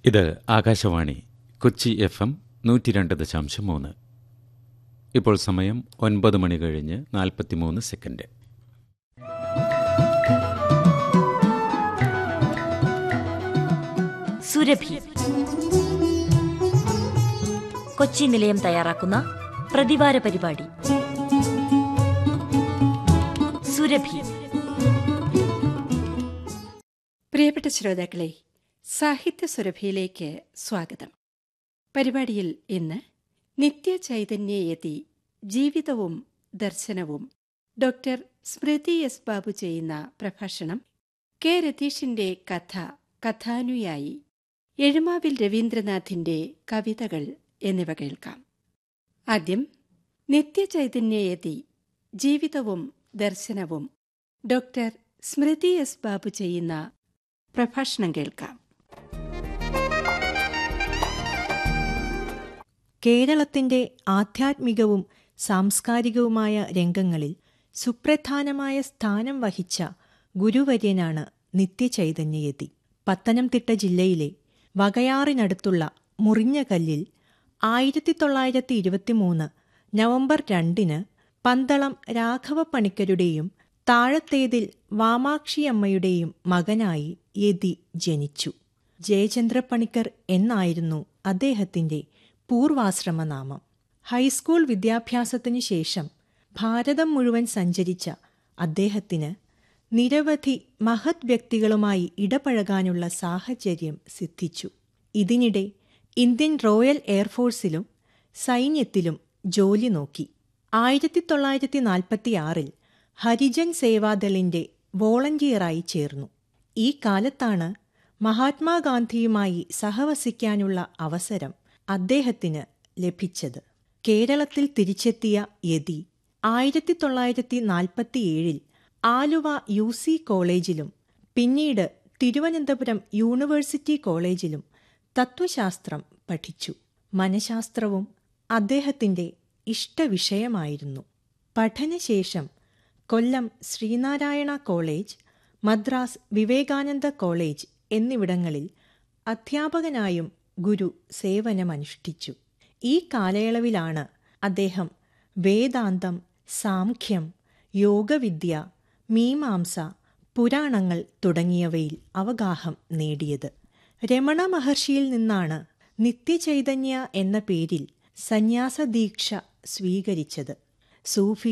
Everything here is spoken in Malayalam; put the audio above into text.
ഇത് ആകാശവാണി കൊച്ചി എഫ് എം നൂറ്റി രണ്ട് ദശാംശം മൂന്ന് ഇപ്പോൾ സമയം ഒൻപത് മണി കഴിഞ്ഞ് നാൽപ്പത്തിമൂന്ന് സെക്കൻഡ് സുരഭി കൊച്ചി നിലയം തയ്യാറാക്കുന്ന പ്രതിവാര പരിപാടി സുരഭി പ്രിയപ്പെട്ട ശ്രോതാക്കളെ സാഹിത്യ സുരഭിയിലേക്ക് സ്വാഗതം പരിപാടിയിൽ ഇന്ന് നിത്യചൈതന്യയതി ജീവിതവും ദർശനവും ഡോക്ടർ സ്മൃതി എസ് ബാബു ചെയ്യുന്ന പ്രഭാഷണം കെ രതീഷിന്റെ കഥ കഥാനുയായി എഴുമാവിൽ രവീന്ദ്രനാഥിന്റെ കവിതകൾ എന്നിവ കേൾക്കാം ആദ്യം നിത്യചൈതന്യയതി ജീവിതവും ദർശനവും ഡോക്ടർ സ്മൃതി എസ് ബാബു ചെയ്യുന്ന പ്രഭാഷണം കേൾക്കാം കേരളത്തിന്റെ ആധ്യാത്മികവും സാംസ്കാരികവുമായ രംഗങ്ങളിൽ സുപ്രധാനമായ സ്ഥാനം വഹിച്ച ഗുരുവര്യനാണ് നിത്യചൈതന്യയതി പത്തനംതിട്ട ജില്ലയിലെ വകയാറിനടുത്തുള്ള മുറിഞ്ഞകല്ലിൽ ആയിരത്തി തൊള്ളായിരത്തി ഇരുപത്തിമൂന്ന് നവംബർ രണ്ടിന് പന്തളം രാഘവ പണിക്കരുടെയും താഴത്തേതിൽ വാമാക്ഷിയമ്മയുടെയും മകനായി യതി ജനിച്ചു ജയചന്ദ്ര പണിക്കർ എന്നായിരുന്നു അദ്ദേഹത്തിന്റെ പൂർവാശ്രമനാമം ഹൈസ്കൂൾ വിദ്യാഭ്യാസത്തിനു ശേഷം ഭാരതം മുഴുവൻ സഞ്ചരിച്ച അദ്ദേഹത്തിന് നിരവധി മഹത് വ്യക്തികളുമായി ഇടപഴകാനുള്ള സാഹചര്യം സിദ്ധിച്ചു ഇതിനിടെ ഇന്ത്യൻ റോയൽ എയർഫോഴ്സിലും സൈന്യത്തിലും ജോലി നോക്കി ആയിരത്തി തൊള്ളായിരത്തി നാൽപ്പത്തിയാറിൽ ഹരിജൻ സേവാദളിന്റെ വോളണ്ടിയറായി ചേർന്നു ഈ കാലത്താണ് മഹാത്മാഗാന്ധിയുമായി സഹവസിക്കാനുള്ള അവസരം അദ്ദേഹത്തിന് ലഭിച്ചത് കേരളത്തിൽ തിരിച്ചെത്തിയ യതി ആയിരത്തി തൊള്ളായിരത്തി നാൽപ്പത്തിയേഴിൽ ആലുവ യു സി കോളേജിലും പിന്നീട് തിരുവനന്തപുരം യൂണിവേഴ്സിറ്റി കോളേജിലും തത്വശാസ്ത്രം പഠിച്ചു മനഃശാസ്ത്രവും അദ്ദേഹത്തിന്റെ ഇഷ്ടവിഷയമായിരുന്നു പഠനശേഷം കൊല്ലം ശ്രീനാരായണ കോളേജ് മദ്രാസ് വിവേകാനന്ദ കോളേജ് എന്നിവിടങ്ങളിൽ അധ്യാപകനായും ഗുരു സേവനമനുഷ്ഠിച്ചു ഈ കാലയളവിലാണ് അദ്ദേഹം വേദാന്തം സാംഖ്യം യോഗവിദ്യ മീമാംസ പുരാണങ്ങൾ തുടങ്ങിയവയിൽ അവഗാഹം നേടിയത് രമണ മഹർഷിയിൽ നിന്നാണ് നിത്യചൈതന്യ എന്ന പേരിൽ സന്യാസദീക്ഷ സ്വീകരിച്ചത് സൂഫി